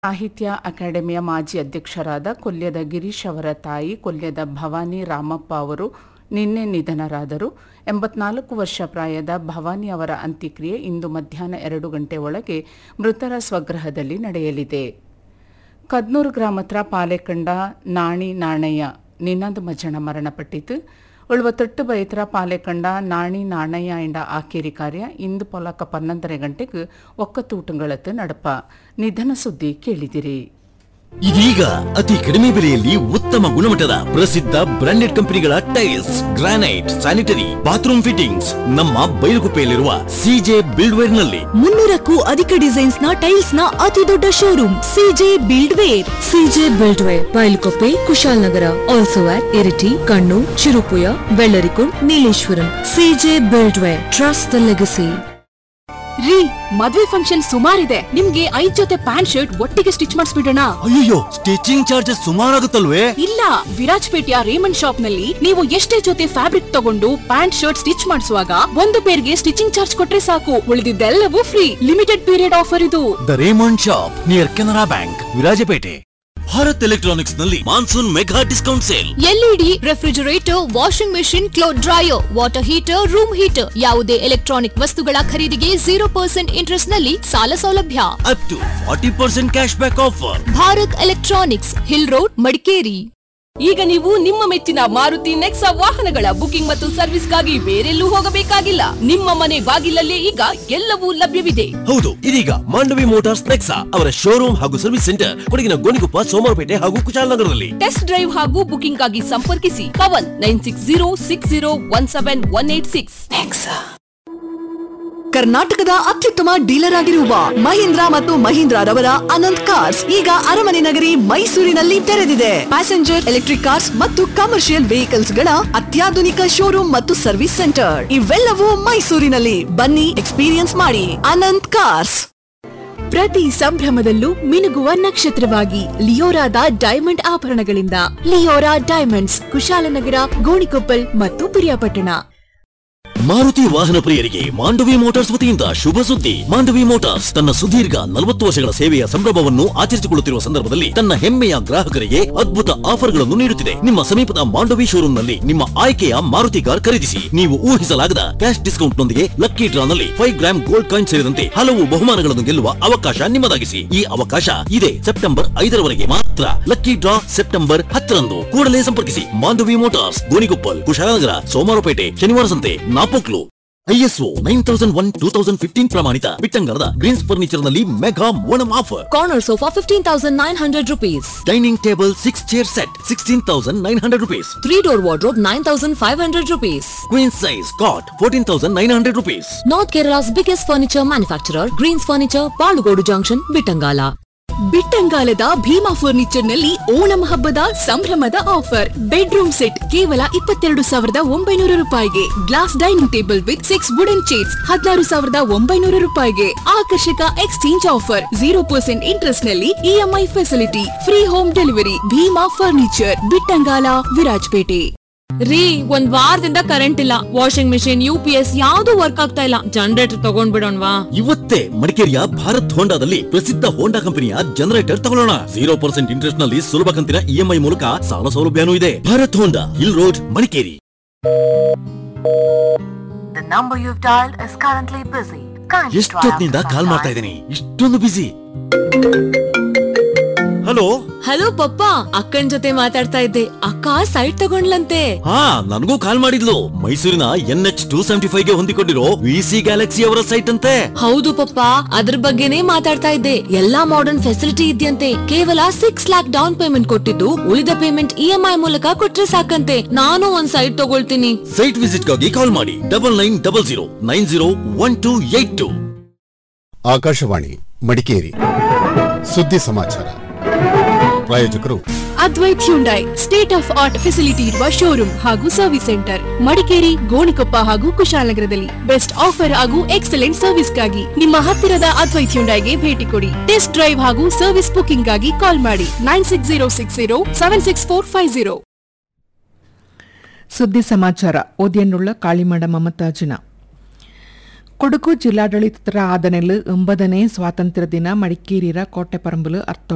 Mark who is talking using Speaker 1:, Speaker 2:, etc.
Speaker 1: ಸಾಹಿತ್ಯ ಅಕಾಡೆಮಿಯ ಮಾಜಿ ಅಧ್ಯಕ್ಷರಾದ ಕೊಲ್ಯದ ಗಿರೀಶ್ ಅವರ ತಾಯಿ ಕೊಲ್ಯದ ಭವಾನಿ ರಾಮಪ್ಪ ಅವರು ನಿನ್ನೆ ನಿಧನರಾದರು ಎಂಬತ್ನಾಲ್ಕು ವರ್ಷ ಪ್ರಾಯದ ಭವಾನಿ ಅವರ ಅಂತ್ಯಕ್ರಿಯೆ ಇಂದು ಮಧ್ಯಾಹ್ನ ಎರಡು ಗಂಟೆ ಒಳಗೆ ಮೃತರ ಸ್ವಗೃಹದಲ್ಲಿ ನಡೆಯಲಿದೆ ಕದ್ನೂರು ಗ್ರಾಮತ್ರ ಪಾಲೆಕಂಡ ನಾಣಿ ನಾಣಯ್ಯ ನಿನ್ನಂದು ಮಜ್ಜನ ಮರಣಪಟ್ಟಿತು ಉಳುವತ್ತೊಟ್ಟು ಬೈತ್ರ ಪಾಲೆಕಂಡ ನಾಣಿ ನಾಣಯ್ಯ ಎಂಡ ಆಕೇರಿ ಕಾರ್ಯ ಇಂದು ಪೊಲಕ ಪನ್ನೊಂದರ ಗಂಟೆಗೆ ಒಕ್ಕತೂಟಂಗಳತ್ತು ನಡಪ ನಿಧನ ಸುದ್ದಿ ಕೇಳಿದಿರಿ
Speaker 2: ಇದೀಗ ಅತಿ ಕಡಿಮೆ ಬೆಲೆಯಲ್ಲಿ ಉತ್ತಮ ಗುಣಮಟ್ಟದ ಪ್ರಸಿದ್ಧ ಬ್ರಾಂಡೆಡ್ ಕಂಪನಿಗಳ tiles granite sanitary bathroom fittings ನಮ್ಮ ಬೈಲುಗುಪ್ಪೆಯಲ್ಲಿರುವ ಸಿಜೆ ಬಿಲ್ಡ್ವೇರ್ ನಲ್ಲಿ
Speaker 3: ಮುನ್ನೂರಕ್ಕೂ ಅಧಿಕ ಡಿಸೈನ್ಸ್ ನ ಟೈಲ್ಸ್ ನ ಅತಿ ದೊಡ್ಡ showroom CJ Buildware CJ Buildware Bylakuppe Kushalnagar also at Iritty Kannur Cherupuzha Bellarikund Nileshwaram CJ Buildware trust the legacy ರೀ ಮದ್ವೆ ಫಂಕ್ಷನ್ ಸುಮಾರಿದೆ ನಿಮ್ಗೆ ಐದ್ ಜೊತೆ ಪ್ಯಾಂಟ್ ಶರ್ಟ್ ಒಟ್ಟಿಗೆ ಸ್ಟಿಚ್ ಮಾಡಿಸ್ಬಿಡೋಣ
Speaker 2: ಅಯ್ಯೋ ಸ್ಟಿಚಿಂಗ್ ಚಾರ್ಜಸ್ ಸುಮಾರಾಗುತ್ತಲ್ವೇ
Speaker 3: ಇಲ್ಲ ವಿರಾಜ್ಪೇಟೆಯ ರೇಮಂಡ್ ಶಾಪ್ ನಲ್ಲಿ ನೀವು ಎಷ್ಟೇ ಜೊತೆ ಫ್ಯಾಬ್ರಿಕ್ ತಗೊಂಡು ಪ್ಯಾಂಟ್ ಶರ್ಟ್ ಸ್ಟಿಚ್ ಮಾಡಿಸುವಾಗ ಒಂದು ಪೇರ್ಗೆ ಸ್ಟಿಚಿಂಗ್ ಚಾರ್ಜ್ ಕೊಟ್ರೆ ಸಾಕು ಉಳಿದಿದ್ದೆಲ್ಲವೂ ಫ್ರೀ ಲಿಮಿಟೆಡ್ ಪೀರಿಯಡ್ ಆಫರ್ ಇದು
Speaker 2: the Raymond shop near Canara bank Virajpet Bharat electronics ನಲ್ಲಿ monsoon mega discount sale
Speaker 4: LED refrigerator washing machine cloth dryer water heater room heater ಯಾವುದೇ ಎಲೆಕ್ಟ್ರಾನಿಕ್ ವಸ್ತುಗಳ ಖರೀದಿಗೆ ಜೀರೋ ಪರ್ಸೆಂಟ್ ಇಂಟ್ರೆಸ್ಟ್ ನಲ್ಲಿ ಸಾಲ ಸೌಲಭ್ಯ
Speaker 2: up to forty percent cash back offer
Speaker 4: Bharat electronics hill road Madikeri
Speaker 5: ಈಗ ನೀವು ನಿಮ್ಮ ಮೆಚ್ಚಿನ ಮಾರುತಿ ನೆಕ್ಸಾ ವಾಹನಗಳ ಬುಕಿಂಗ್ ಮತ್ತು ಸರ್ವಿಸ್ಗಾಗಿ ಬೇರೆಲ್ಲೂ ಹೋಗಬೇಕಾಗಿಲ್ಲ ನಿಮ್ಮ ಮನೆ ಬಾಗಿಲಲ್ಲೇ ಈಗ ಎಲ್ಲವೂ ಲಭ್ಯವಿದೆ
Speaker 2: ಹೌದು ಇದೀಗ ಮಾಂಡವಿ ಮೋಟಾರ್ಸ್ ನೆಕ್ಸಾ ಅವರ ಶೋರೂಮ್ ಹಾಗೂ ಸರ್ವಿಸ್ ಸೆಂಟರ್ ಕೊಡಗಿನ ಗೋಣಿಕೊಪ್ಪ ಸೋಮವಾರಪೇಟೆ ಹಾಗೂ ಕುಶಾಲನಗರದಲ್ಲಿ
Speaker 5: ಟೆಸ್ಟ್ ಡ್ರೈವ್ ಹಾಗೂ ಬುಕಿಂಗ್ ಆಗಿ ಸಂಪರ್ಕಿಸಿ Pavan nine six zero six zero one seven one eight six
Speaker 3: ಕರ್ನಾಟಕದ ಅತ್ಯುತ್ತಮ ಡೀಲರ್ ಆಗಿರುವ ಮಹೀಂದ್ರ ಮತ್ತು ಮಹೀಂದ್ರ ರವರ ಅನಂತ್ ಕಾರ್ಸ್ ಈಗ ಅರಮನೆ ನಗರಿ ಮೈಸೂರಿನಲ್ಲಿ ತೆರೆದಿದೆ ಪ್ಯಾಸೆಂಜರ್ ಎಲೆಕ್ಟ್ರಿಕ್ ಕಾರ್ಸ್ ಮತ್ತು ಕಮರ್ಷಿಯಲ್ ವೆಹಿಕಲ್ಸ್ ಗಳ ಅತ್ಯಾಧುನಿಕ ಶೋರೂಮ್ ಮತ್ತು ಸರ್ವಿಸ್ ಸೆಂಟರ್ ಇವೆಲ್ಲವೂ ಮೈಸೂರಿನಲ್ಲಿ ಬನ್ನಿ ಎಕ್ಸ್ಪೀರಿಯನ್ಸ್ ಮಾಡಿ ಅನಂತ್ ಕಾರ್ಸ್ ಪ್ರತಿ ಸಂಭ್ರಮದಲ್ಲೂ ಮಿನುಗುವ ನಕ್ಷತ್ರವಾಗಿ ಲಿಯೋರಾದ ಡೈಮಂಡ್ ಆಭರಣಗಳಿಂದ ಲಿಯೋರಾ ಡೈಮಂಡ್ಸ್ ಕುಶಾಲನಗರ ಗೋಣಿಕೊಪ್ಪಲ್ ಮತ್ತು ಪಿರಿಯಾಪಟ್ಟಣ
Speaker 2: ಮಾರುತಿ ವಾಹನ ಪ್ರಿಯರಿಗೆ ಮಾಂಡವಿ ಮೋಟಾರ್ಸ್ ವತಿಯಿಂದ ಶುಭ ಸುದ್ದಿ ಮಾಂಡವಿ ಮೋಟಾರ್ಸ್ ತನ್ನ ಸುದೀರ್ಘ ನಲವತ್ತು ವರ್ಷಗಳ ಸೇವೆಯ ಸಂಭ್ರಮವನ್ನು ಆಚರಿಸಿಕೊಳ್ಳುತ್ತಿರುವ ಸಂದರ್ಭದಲ್ಲಿ ತನ್ನ ಹೆಮ್ಮೆಯ ಗ್ರಾಹಕರಿಗೆ ಅದ್ಭುತ ಆಫರ್ಗಳನ್ನು ನೀಡುತ್ತಿದೆ ನಿಮ್ಮ ಸಮೀಪದ ಮಾಂಡವಿ ಶೋರೂಮ್ನಲ್ಲಿ ನಿಮ್ಮ ಆಯ್ಕೆಯ ಮಾರುತಿ ಕಾರ್ ಖರೀದಿಸಿ ನೀವು ಊಹಿಸಲಾಗದ ಕ್ಯಾಶ್ ಡಿಸ್ಕೌಂಟ್ ನೊಂದಿಗೆ ಲಕ್ಕಿ ಡ್ರಾನಲ್ಲಿ ಫೈವ್ ಗ್ರಾಮ್ ಗೋಲ್ಡ್ ಕಾಯಿನ್ ಸೇರಿದಂತೆ ಹಲವು ಬಹುಮಾನಗಳನ್ನು ಗೆಲ್ಲುವ ಅವಕಾಶ ನಿಮ್ಮದಾಗಿಸಿ ಈ ಅವಕಾಶ ಇದೆ ಸೆಪ್ಟೆಂಬರ್ ಐದರವರೆಗೆ ಮಾತ್ರ ಲಕ್ಕಿ ಡ್ರಾ ಸೆಪ್ಟೆಂಬರ್ ಹತ್ತರಂದು ಕೂಡಲೇ ಸಂಪರ್ಕಿಸಿ Mandavi motors Gonikoppal Kushalnagar Somwarpet Shanivara Santhe Napoklu ISO nine thousand one two thousand fifteen ಪ್ರಮಾಣಿತ ಬಿಟ್ಟಂಗರದ ಗ್ರೀನ್ಸ್ ಫರ್ನಿಚರ್ ನಲ್ಲಿ mega Onam offer
Speaker 3: corner sofa fifteen thousand nine hundred rupees
Speaker 2: dining table six chair set sixteen thousand nine hundred rupees
Speaker 3: three door wardrobe nine thousand five hundred rupees
Speaker 2: queen size cot fourteen thousand nine hundred rupees
Speaker 3: north Kerala's biggest furniture manufacturer Greens furniture Palugodu junction Bittangala ಬಿಟ್ಟಂಗಾಲದ Bhima furniture ನಲ್ಲಿ ಓಣಂ ಹಬ್ಬದ ಸಂಭ್ರಮದ offer bedroom set ಕೇವಲ ಇಪ್ಪತ್ತೆರಡು ಸಾವಿರದ ಒಂಬೈನೂರು ರೂಪಾಯಿಗೆ glass dining table with six wooden chairs ಹದಿನಾರು ಸಾವಿರದ ಒಂಬೈನೂರು ರೂಪಾಯಿಗೆ ಆಕರ್ಷಕ exchange offer zero percent interest ನಲ್ಲಿ EMI facility free home delivery Bhima furniture Bittangala Virajpet
Speaker 6: ರೀ ಒಂದ್ ವಾರದಿಂದ ಕರೆಂಟ್ ಇಲ್ಲ washing machine U P S ಯಾವ್ದು ವರ್ಕ್ ಆಗ್ತಾ ಇಲ್ಲ ಜನರೇಟರ್ ತಗೊಂಡ್ಬಿಡೋಣ್ವಾ
Speaker 2: ಇವತ್ತೇ ಮಡಿಕೇರಿಯ ಭಾರತ್ ಹೋಂಡಾದಲ್ಲಿ ಪ್ರಸಿದ್ಧ ಹೋಂಡಾ ಕಂಪನಿಯ ಜನರೇಟರ್ ತಗೊಳ್ಳೋಣ ಜೀರೋ ಪರ್ಸೆಂಟ್ ಇಂಟ್ರೆಸ್ಟ್ ನಲ್ಲಿ ಸುಲಭ ಕಂತಿನ ಇಎಂಐ ಮೂಲಕ ಸಾಲ ಸೌಲಭ್ಯನೂ ಇದೆ Bharat Honda hill road Madikeri
Speaker 7: The number you've dialed is currently busy. Kindly try
Speaker 2: ಎಷ್ಟೊತ್ತಿನಿಂದ
Speaker 7: after
Speaker 2: ಕಾಲ್
Speaker 7: some
Speaker 2: ಮಾಡ್ತಾ
Speaker 7: time.
Speaker 2: ಇದ್ದೀನಿ ಇಷ್ಟೊಂದು ಬಿಸಿ ಹಲೋ
Speaker 6: ಹಲೋ ಪಪ್ಪ ಅಕ್ಕನ್ ಜೊತೆ ಮಾತಾಡ್ತಾ ಇದ್ದೆ ಅಕ್ಕ ಸೈಟ್ ತಗೊಂಡ್ಲಂತೆ
Speaker 2: ಹಾ ನನಗೂ ಕಾಲ್ ಮಾಡಿದ್ಲು ಮೈಸೂರಿನ N H two seventy five ಗೆ ಹೊಂದಿಕೊಂಡಿರೋ ವಿ ಸಿ ಗ್ಯಾಲಕ್ಸಿ ಅವರ ಸೈಟ್ ಅಂತೆ
Speaker 6: ಹೌದು ಪಪ್ಪ ಅದ್ರ ಬಗ್ಗೆನೇ ಮಾತಾಡ್ತಾ ಇದ್ದೆ ಎಲ್ಲಾ ಮಾಡರ್ನ್ ಫೆಸಿಲಿಟಿ ಇದೆಯಂತೆ ಕೇವಲ ಸಿಕ್ಸ್ ಲ್ಯಾಕ್ ಡೌನ್ ಪೇಮೆಂಟ್ ಕೊಟ್ಟಿದ್ದು ಉಳಿದ ಪೇಮೆಂಟ್ ಇ ಎಂ ಐ ಮೂಲಕ ಕೊಟ್ರೆ ಸಾಕಂತೆ ನಾನು ಒಂದ್ ಸೈಟ್ ತಗೊಳ್ತೀನಿ
Speaker 2: ಸೈಟ್ ವಿಸಿಟ್ ಗಾಗಿ ಕಾಲ್ ಮಾಡಿ double nine double zero nine zero one two eight two
Speaker 8: Akashvani Madikeri ಸುದ್ದಿ ಸಮಾಚಾರ ಪ್ರಾಯೋಜಕರು
Speaker 3: Advaith Hyundai state of art facility ಇರುವ ಶೋರೂಮ್ ಹಾಗೂ ಸರ್ವಿಸ್ ಸೆಂಟರ್ ಮಡಿಕೇರಿ ಗೋಣಿಕೊಪ್ಪ ಹಾಗೂ ಕುಶಾಲನಗರದಲ್ಲಿ ಬೆಸ್ಟ್ ಆಫರ್ ಹಾಗೂ ಎಕ್ಸಲೆಂಟ್ ಸರ್ವಿಸ್ಗಾಗಿ ನಿಮ್ಮ ಹತ್ತಿರದ ಅದ್ವೈತ್ ಹ್ಯುಂಡೈಗೆ ಭೇಟಿ ಕೊಡಿ ಟೆಸ್ಟ್ ಡ್ರೈವ್ ಹಾಗೂ ಸರ್ವಿಸ್ ಬುಕಿಂಗ್ ಗಾಗಿ ಕಾಲ್ ಮಾಡಿ nine six zero six zero seven six four five zero
Speaker 1: ಸುದ್ದಿ ಸಮಾಚಾರ ಓದಿಯನ್ನುಳ್ಳ ಕಾಳಿಮಡ ಮಮತಾಜಿನ ಕೊಡಗು ಜಿಲ್ಲಾಡಳಿತದ ಆದನೆಲ್ ಒಂಬದನೇ ಸ್ವಾತಂತ್ರ್ಯ ದಿನ ಮಡಿಕೇರಿಯ ಕೋಟೆಪರಂಬಲು ಅರ್ತೊಳ